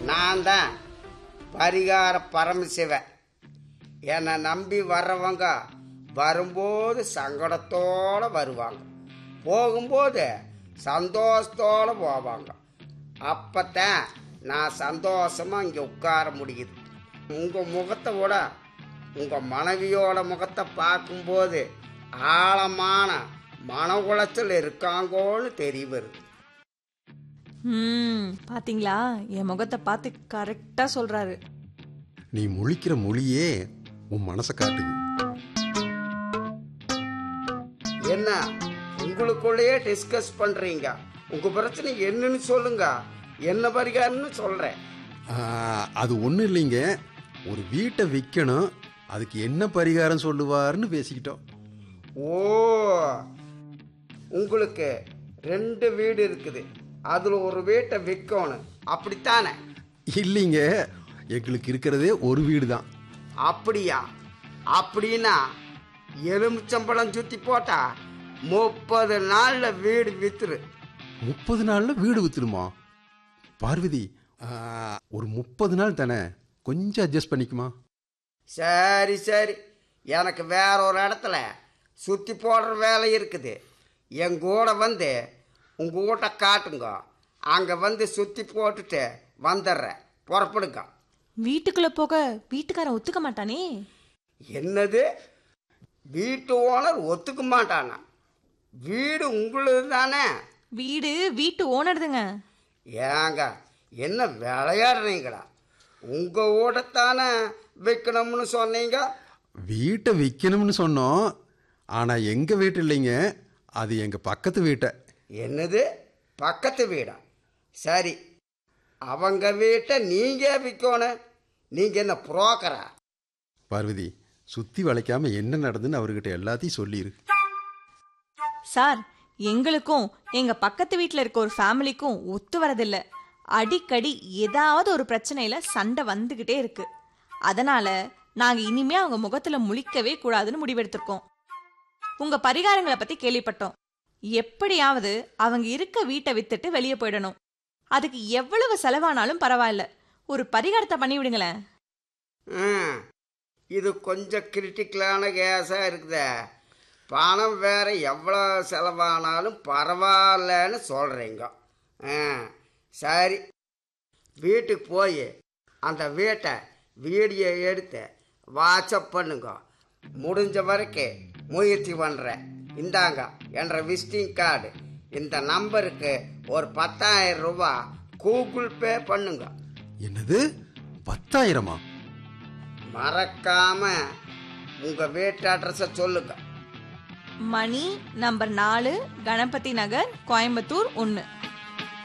நான் தான் பரிகார பரமசிவன் என்னை நம்பி வர்றவங்க வரும்போது சங்கடத்தோட வருவாங்க போகும்போது சந்தோஷத்தோட போவாங்க அப்பத்தான் நான் சந்தோஷமா இங்கே உட்கார முடியுது உங்கள் முகத்தை விட உங்கள் மனைவியோட முகத்தை பார்க்கும்போது ஆழமான மன உளைச்சல் இருக்காங்கோன்னு தெரிய வருது ம் பாத்தீங்களா என் முகத்தை பார்த்து கரெக்டா சொல்றாரு நீ முழிக்கிற மொழியே உன் மனசை காட்டுது என்ன உங்களுக்குள்ளேயே டிஸ்கஸ் பண்றீங்க உங்க பிரச்சனை என்னன்னு சொல்லுங்க என்ன பரிகாரம்னு சொல்றேன் ஆ, அது ஒன்றும் இல்லைங்க ஒரு வீட்டை விற்கணும் அதுக்கு என்ன பரிகாரம் சொல்லுவாருன்னு பேசிக்கிட்டோம் ஓ உங்களுக்கு ரெண்டு வீடு இருக்குது அதுல ஒரு வீட்டை விற்கணும் அப்படித்தானே இல்லைங்க எங்களுக்கு இருக்கிறதே ஒரு வீடு தான் அப்படியா அப்படின்னா எலுமிச்சம்பழம் சுத்தி போட்டா முப்பது நாள்ல வீடு வித்துரு முப்பது நாளில் வீடு வித்துருமா பார்வதி ஆ, ஒரு முப்பது நாள் தானே கொஞ்சம் அட்ஜஸ்ட் பண்ணிக்குமா சரி சரி எனக்கு வேற ஒரு இடத்துல சுற்றி போடுற வேலை இருக்குது என் கூட வந்து உங்கள் வீட்டை காட்டுங்க அங்கே வந்து சுற்றி போட்டுட்டு வந்துடுறேன் புறப்படுங்க வீட்டுக்குள்ள போக வீட்டுக்காரன் ஒத்துக்க மாட்டானே என்னது வீட்டு ஓனர் ஒத்துக்க மாட்டானா வீடு உங்களுது தானே வீடு வீட்டு ஓனர்துங்க ஏங்க என்ன விளையாடுறீங்களா உங்கள் வீட்டைத்தானே வைக்கணும்னு சொன்னீங்க வீட்டை விற்கணும்னு சொன்னோம் ஆனால் எங்கள் வீட்டு இல்லைங்க அது எங்கள் பக்கத்து வீட்டை என்னது பக்கத்து வீடா சரி அவங்க வீட்டை நீங்கள் விற்கணும் நீங்கள் என்ன புரோக்கரா பார்வதி சுற்றி வளைக்காம என்ன நடந்துன்னு அவர்கிட்ட எல்லாத்தையும் சொல்லிடு சார் எங்களுக்கும் எங்க பக்கத்து வீட்ல இருக்க ஒரு ஃபேமிலிக்கும் ஒத்து வரதில்ல அடிக்கடி ஏதாவது ஒரு பிரச்சனையில சண்டை வந்துகிட்டே இருக்கு அதனால நாங்க இனிமே அவங்க முகத்துல முழிக்கவே கூடாதுன்னு முடிவெடுத்திருக்கோம் உங்க பரிகாரங்களை பத்தி கேள்விப்பட்டோம் எப்படியாவது அவங்க இருக்க வீட்டை வித்துட்டு வெளியே போயிடணும் அதுக்கு எவ்வளவு செலவானாலும் பரவாயில்ல ஒரு பரிகாரத்தை பண்ணி விடுங்களேன் ம் இது கொஞ்சம் கிரிட்டிக்கலான கேஸாக இருக்குதே பணம் வேற எவ்வளோ செலவானாலும் பரவாயில்லன்னு சொல்கிறீங்க ஆ சரி வீட்டுக்கு போய் அந்த வீட்டை வீடியோ எடுத்து வாட்ஸ்அப் பண்ணுங்க முடிஞ்ச வரைக்கும் முயற்சி பண்ணுறேன் இந்தாங்க என்ற விசிட்டிங் கார்டு இந்த நம்பருக்கு ஒரு பத்தாயிரம் ரூபாய் கூகுள் பே பண்ணுங்க என்னது பத்தாயிரமா மறக்காம உங்க வீட்டு அட்ரஸ சொல்லுங்க மணி நம்பர் நாலு கணபதி நகர் கோயம்புத்தூர் ஒன்று